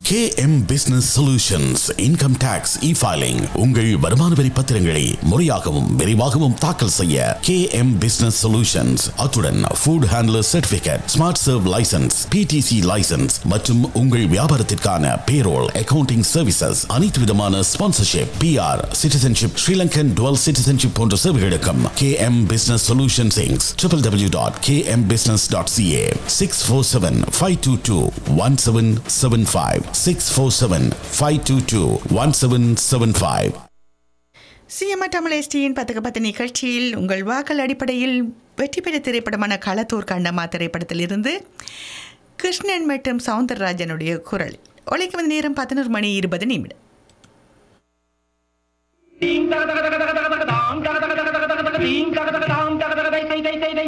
KM Business Solutions Income Tax E-Filing உங்கள் வருமான வரி பத்திரங்களை முறையாகவும் விரைவாகவும் தாக்கல் செய்ய KM Business Solutions அத்துடன் Food Handler Certificate Smart Serve License PTC License மற்றும் உங்கள் வியாபாரத்திற்கான Payroll Accounting Services அனைத்து விதமான Sponsorship PR Citizenship Sri Lankan Dual Citizenship போன்ற சேவைகளுக்கும் KM Business Solutions Inc. www.kmbusiness.ca 647-522-1775 647-522-1775 சிஎம்ஆ Tamil எஸ்டியின் பத்துக்கு பத்து நிகழ்ச்சியில் உங்கள் வாக்கள் அடிப்படையில் வெற்றி பெற்ற திரைப்படமான களத்தூர் கண்டமா திரைப்படத்திலிருந்து கிருஷ்ணன் மற்றும் சவுந்தரராஜனுடைய குரல் ஒழிக்கும் நேரம் பதினோரு மணி இருபது நிமிடம் Ding, da, da, da, da, da, da, da, da, da, dong, da, da, da, da, da, da, da, da, ding, da, da, da, da, dong, da, da, da, da, say, say, say, say,